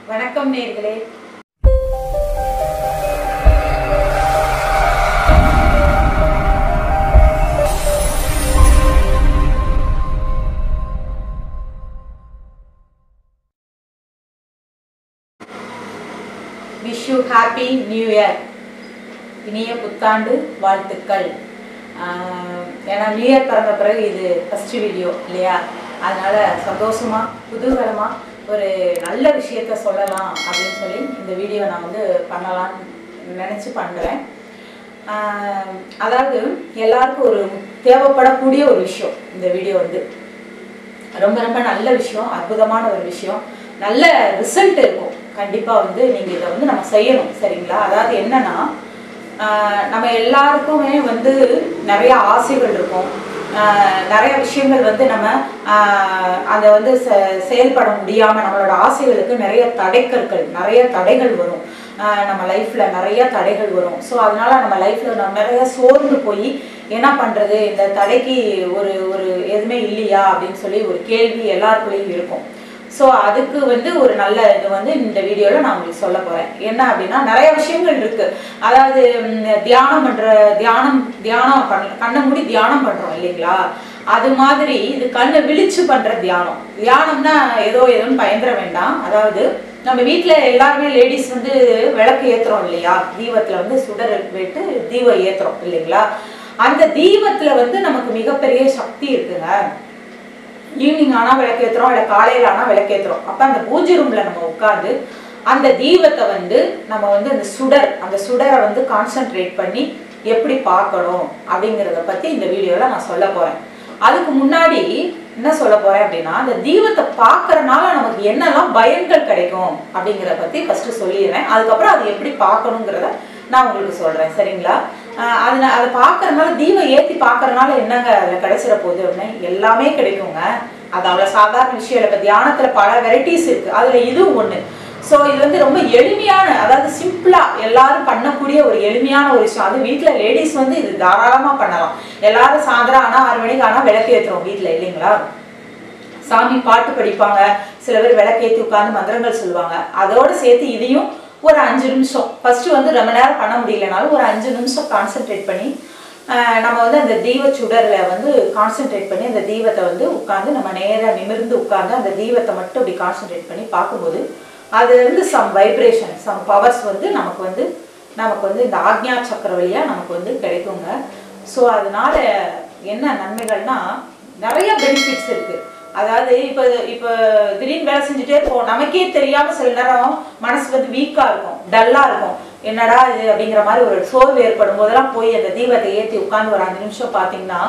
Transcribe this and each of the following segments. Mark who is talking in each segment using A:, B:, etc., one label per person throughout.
A: வணக்கம் நேர்களே wish you happy new year இனிய புத்தாண்டு வாழ்த்துக்கள் ஆஹ் ஏன்னா நியூ இயர் பிறந்த பிறகு இது ஃபர்ஸ்ட் வீடியோ இல்லையா அதனால சந்தோஷமா குதூகலமா ஒரு நல்ல விஷயத்த சொல்லலாம் அப்படின்னு சொல்லி இந்த வீடியோ நான் வந்து பண்ணலாம்னு நினச்சி பண்ணுறேன் அதாவது எல்லாருக்கும் ஒரு தேவைப்படக்கூடிய ஒரு விஷயம் இந்த வீடியோ வந்து ரொம்ப ரொம்ப நல்ல விஷயம் அற்புதமான ஒரு விஷயம் நல்ல ரிசல்ட் இருக்கும் கண்டிப்பாக வந்து நீங்கள் இதை வந்து நம்ம செய்யணும் சரிங்களா அதாவது என்னன்னா ஆஹ் நம்ம எல்லாருக்குமே வந்து நிறைய ஆசைகள் இருக்கும் ஆஹ் நிறைய விஷயங்கள் வந்து நம்ம ஆஹ் அதை வந்து செ- செயல்பட முடியாமல் நம்மளோட ஆசைகளுக்கு நிறைய தடைக்கற்கள் நிறைய தடைகள் வரும் ஆஹ் நம்ம லைஃப்ல நிறைய தடைகள் வரும் ஸோ அதனால நம்ம லைஃப்ல நம்ம நிறைய சோர்ந்து போய் என்ன பண்றது இந்த தடைக்கு ஒரு ஒரு எதுவுமே இல்லையா அப்படின்னு சொல்லி ஒரு கேள்வி எல்லாருக்குள்ளேயும் இருக்கும் ஸோ அதுக்கு வந்து ஒரு நல்ல இது வந்து இந்த வீடியோவில் நான் உங்களுக்கு சொல்ல போகிறேன் என்ன அப்படின்னா நிறைய விஷயங்கள் இருக்கு அதாவது ம், தியானம் பண்ற தியானம் தியானம் பண்ண கண்ணை மூடி தியானம் பண்றோம் இல்லைங்களா அது மாதிரி இது கண்ணை விழிச்சு பண்ற தியானம் தியானம்னா ஏதோ எதுவும் பயந்துட வேண்டாம் அதாவது நம்ம வீட்ல எல்லாருமே லேடிஸ் வந்து விளக்கு ஏத்துறோம் இல்லையா தீபத்துல வந்து சுடர் விட்டு தீபம் ஏத்துறோம் இல்லைங்களா அந்த தீபத்துல வந்து நமக்கு மிகப்பெரிய சக்தி இருக்குங்க ஈவினிங் ஆனால் விளக்கேற்றுறோம் இல்லை காலையில் ஆனால் விளக்கேற்றுறோம் அப்போ அந்த பூஜை ரூமில் நம்ம உட்காந்து அந்த தீபத்தை வந்து நம்ம வந்து அந்த சுடர் அந்த சுடரை வந்து கான்சென்ட்ரேட் பண்ணி எப்படி பார்க்கணும் அப்படிங்கிறத பற்றி இந்த வீடியோவில் நான் சொல்ல போகிறேன் அதுக்கு முன்னாடி என்ன சொல்ல போகிறேன் அப்படின்னா அந்த தீபத்தை பார்க்கறனால நமக்கு என்னெல்லாம் பயன்கள் கிடைக்கும் அப்படிங்கிறத பற்றி ஃபஸ்ட்டு சொல்லிடுறேன் அதுக்கப்புறம் அது எப்படி பார்க்கணுங்கிறத நான் உங்களுக்கு சொல்கிறேன் சரிங்களா ஆஹ் அது அதை பார்க்கறதுனால தீபம் ஏற்றி பார்க்கறதுனால என்னங்க அதில் கிடைச்சிட போகுது அப்படின்னு எல்லாமே கிடைக்குங்க அது அவ்வளோ சாதாரண விஷயம் இல்லை இப்போ தியானத்தில் பல வெரைட்டிஸ் இருக்குது அதில் இதுவும் ஒன்று ஸோ இது வந்து ரொம்ப எளிமையான அதாவது சிம்பிளாக எல்லாரும் பண்ணக்கூடிய ஒரு எளிமையான ஒரு விஷயம் அது வீட்டில் லேடிஸ் வந்து இது தாராளமாக பண்ணலாம் எல்லாரும் சாயந்தரம் ஆனால் ஆறு மணிக்கு ஆனால் விளக்கு ஏற்றுறோம் வீட்டில் இல்லைங்களா சாமி பாட்டு படிப்பாங்க சில பேர் விளக்கேற்றி உட்கார்ந்து மந்திரங்கள் சொல்லுவாங்க அதோட சேர்த்து இதையும் ஒரு அஞ்சு நிமிஷம் ஃபர்ஸ்ட் வந்து ரொம்ப நேரம் பண்ண முடியலனாலும் ஒரு அஞ்சு நிமிஷம் கான்சென்ட்ரேட் பண்ணி ஆஹ் நம்ம வந்து அந்த தீப சுடரில் வந்து கான்சென்ட்ரேட் பண்ணி அந்த தீபத்தை வந்து உட்காந்து நம்ம நேராக நிமிர்ந்து உட்காந்து அந்த தீபத்தை மட்டும் அப்படி கான்சென்ட்ரேட் பண்ணி பார்க்கும்போது அது வந்து சம் வைப்ரேஷன் சம் பவர்ஸ் வந்து நமக்கு வந்து நமக்கு வந்து இந்த ஆக்ஞா சக்கர வழியா நமக்கு வந்து கிடைக்குங்க ஸோ அதனால என்ன நன்மைகள்னா நிறைய பெனிஃபிட்ஸ் இருக்கு அதாவது இப்போ இப்போ திடீர்னு வேலை செஞ்சுட்டே இருப்போம் நமக்கே தெரியாம சில நேரம் மனசு வந்து வீக்கா இருக்கும் டல்லா இருக்கும் என்னடா இது அப்படிங்கிற மாதிரி ஒரு சோர்வு ஏற்படும் போதெல்லாம் போய் அந்த தீபத்தை ஏற்றி உட்கார்ந்து ஒரு அஞ்சு நிமிஷம் பார்த்தீங்கன்னா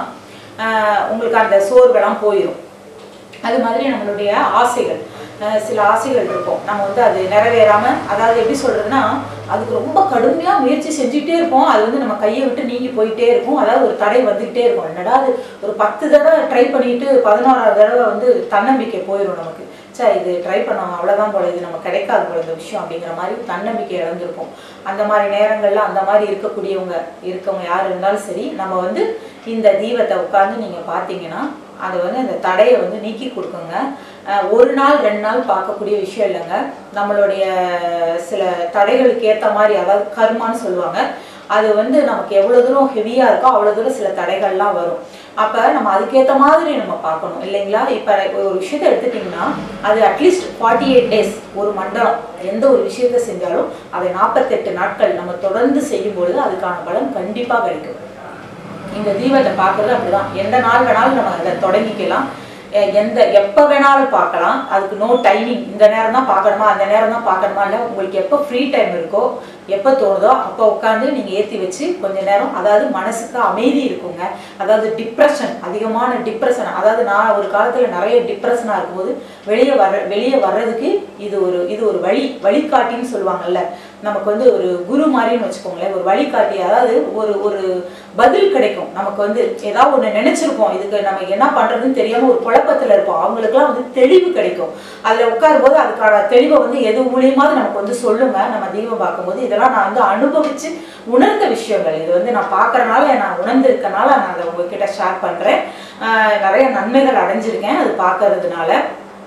A: ஆஹ் உங்களுக்கு அந்த சோர்வெல்லாம் போயிடும் அது மாதிரி நம்மளுடைய ஆசைகள் அஹ் சில ஆசைகள் இருக்கும் நம்ம வந்து அது நிறைவேறாம அதாவது எப்படி சொல்றதுன்னா அதுக்கு ரொம்ப கடுமையா முயற்சி செஞ்சுட்டே இருப்போம் அது வந்து நம்ம கையை விட்டு நீங்கி போயிட்டே இருக்கும் அதாவது ஒரு தடை வந்துகிட்டே இருக்கும் என்னடா அது ஒரு பத்து தடவை ட்ரை பண்ணிட்டு பதினோராவது தடவை வந்து தன்னம்பிக்கை போயிடும் நமக்கு சே இது ட்ரை பண்ணோம் அவ்வளோதான் போல இது நம்ம கிடைக்காது போல இந்த விஷயம் அப்படிங்கிற மாதிரி தன்னம்பிக்கை இழந்திருப்போம் அந்த மாதிரி நேரங்கள்ல அந்த மாதிரி இருக்கக்கூடியவங்க இருக்கவங்க யார் இருந்தாலும் சரி நம்ம வந்து இந்த தீபத்தை உட்கார்ந்து நீங்க பார்த்தீங்கன்னா அது வந்து அந்த தடையை வந்து நீக்கி கொடுக்குங்க அஹ் ஒரு நாள் ரெண்டு நாள் பார்க்கக்கூடிய விஷயம் இல்லைங்க நம்மளுடைய சில தடைகளுக்கு ஏற்ற மாதிரி அதாவது கர்மான்னு சொல்லுவாங்க அது வந்து நமக்கு எவ்வளோ தூரம் ஹெவியாக இருக்கோ அவ்வளோ தூரம் சில தடைகள்லாம் வரும் அப்போ நம்ம அதுக்கேற்ற மாதிரி நம்ம பார்க்கணும் இல்லைங்களா இப்போ ஒரு விஷயத்தை எடுத்துட்டிங்கன்னா அது அட்லீஸ்ட் ஃபார்ட்டி எயிட் டேஸ் ஒரு மண்டலம் எந்த ஒரு விஷயத்தை செஞ்சாலும் அதை நாற்பத்தெட்டு நாட்கள் நம்ம தொடர்ந்து செய்யும் பொழுது அதுக்கான பலன் கண்டிப்பாக கிடைக்கும் இந்த தீபத்தை பார்க்கறது அப்படிதான் எந்த நாள் வேணாலும் நம்ம அதை தொடங்கிக்கலாம் எ- எந்த எப்போ வேணாலும் பார்க்கலாம் அதுக்கு நோ டைமிங் இந்த நேரம் தான் பார்க்கணுமா அந்த நேரம் தான் பார்க்கணுமா இல்லை உங்களுக்கு எப்போ ஃப்ரீ டைம் இருக்கோ எப்போ தோணுதோ அப்போ உட்காந்து நீங்கள் ஏற்றி வச்சு கொஞ்ச நேரம் அதாவது மனசுக்கு அமைதி இருக்குங்க அதாவது டிப்ரெஷன் அதிகமான டிப்ரெஷன் அதாவது நான் ஒரு காலத்தில் நிறைய டிப்ரெஷனாக இருக்கும்போது வெளியே வர வெளியே வர்றதுக்கு இது ஒரு இது ஒரு வழி வழிகாட்டின்னு சொல்லுவாங்கல்ல நமக்கு வந்து ஒரு குரு மாதிரின்னு வச்சுக்கோங்களேன் ஒரு வழிகாட்டி அதாவது ஒரு ஒரு பதில் கிடைக்கும் நமக்கு வந்து ஏதாவது ஒன்று நினைச்சிருப்போம் இதுக்கு நம்ம என்ன பண்றதுன்னு தெரியாம ஒரு குழப்பத்துல இருப்போம் அவங்களுக்குலாம் வந்து தெளிவு கிடைக்கும் அதுல உட்காரும்போது அதுக்கான தெளிவை வந்து எது மூலியமாவது நமக்கு வந்து சொல்லுங்க நம்ம தீபம் பார்க்கும்போது இதெல்லாம் நான் வந்து அனுபவிச்சு உணர்ந்த விஷயங்கள் இது வந்து நான் பார்க்கறனால நான் உணர்ந்திருக்கனால நான் அதை உங்ககிட்ட ஷேர் பண்றேன் ஆஹ் நிறைய நன்மைகள் அடைஞ்சிருக்கேன் அது பார்க்கறதுனால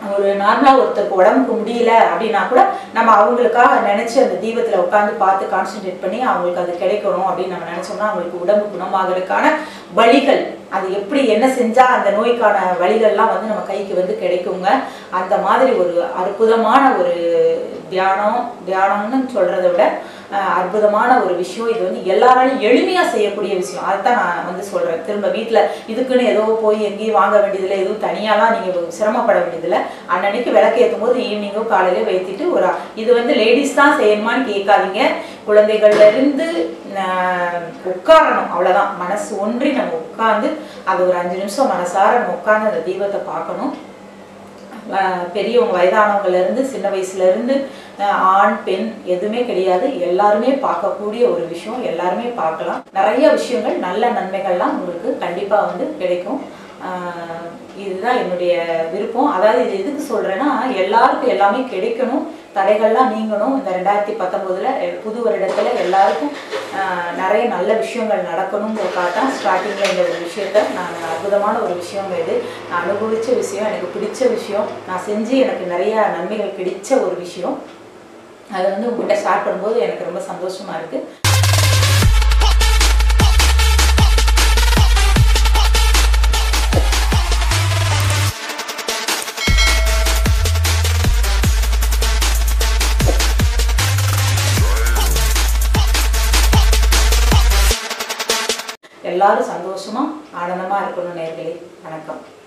A: ஒரு நார்மலாக ஒருத்தருக்கு உடம்புக்கு முடியல அப்படின்னா கூட நம்ம அவங்களுக்காக நினச்சி அந்த தீபத்தில் உட்காந்து பார்த்து கான்சென்ட்ரேட் பண்ணி அவங்களுக்கு அது கிடைக்கணும் அப்படின்னு நம்ம நினச்சோம்னா அவங்களுக்கு உடம்பு குணமாகறதுக்கான வழிகள் அது எப்படி என்ன செஞ்சால் அந்த நோய்க்கான வழிகள்லாம் வந்து நம்ம கைக்கு வந்து கிடைக்குங்க அந்த மாதிரி ஒரு அற்புதமான ஒரு தியானம் தியானம்னு சொல்கிறத விட அஹ், அற்புதமான ஒரு விஷயம் இது வந்து எல்லாராலையும் எளிமையாக செய்யக்கூடிய விஷயம் அதுதான் நான் வந்து சொல்கிறேன் திரும்ப வீட்டில் இதுக்குன்னு ஏதோ போய் எங்கேயும் வாங்க வேண்டியதில்லை எதுவும் தனியாலாம் நீங்கள் சிரமப்பட வேண்டியதில்லை அன்னன்னைக்கு விளக்கு ஏற்றும் போது ஈவினிங்கோ காலையில வைத்திட்டு ஒரு இது வந்து லேடிஸ் தான் செய்யணுமான்னு கேட்காதீங்க குழந்தைகள்ல இருந்து ஆஹ், உட்காரணும் அவ்வளவுதான் மனசு ஒன்றி நம்ம உட்கார்ந்து அது ஒரு அஞ்சு நிமிஷம் மனசார நம்ம உட்கார்ந்து அந்த தீபத்தை பார்க்கணும் ஆஹ், பெரியவங்க வயதானவங்கல இருந்து சின்ன வயசுல இருந்து ஆஹ், ஆண் பெண் எதுவுமே கிடையாது எல்லாருமே பார்க்கக்கூடிய ஒரு விஷயம் எல்லாருமே பார்க்கலாம் நிறைய விஷயங்கள் நல்ல நன்மைகள்லாம் உங்களுக்கு கண்டிப்பா வந்து கிடைக்கும் ஆஹ், இதுதான் என்னுடைய விருப்பம் அதாவது இது எதுக்கு சொல்றேன்னா எல்லாருக்கும் எல்லாமே கிடைக்கணும் தடைகள்லாம் நீங்கணும் இந்த ரெண்டாயிரத்தி பத்தொம்போதுல புது வருடத்துல எல்லாருக்கும் ஆஹ், நிறைய நல்ல விஷயங்கள் நடக்கணுங்கிறதுக்காக தான் ஸ்டார்டிங்கில் இந்த ஒரு விஷயத்த நான் அற்புதமான ஒரு விஷயம் இது நான் அனுபவிச்ச விஷயம் எனக்கு பிடிச்ச விஷயம் நான் செஞ்சு எனக்கு நிறைய நன்மைகள் கிடைச்ச ஒரு விஷயம் அதை வந்து உங்ககிட்ட ஷேர் பண்ணும்போது எனக்கு ரொம்ப சந்தோஷமா இருக்கு எல்லாரும் சந்தோஷமா ஆனந்தமா இருக்கணும் நேர்களே வணக்கம்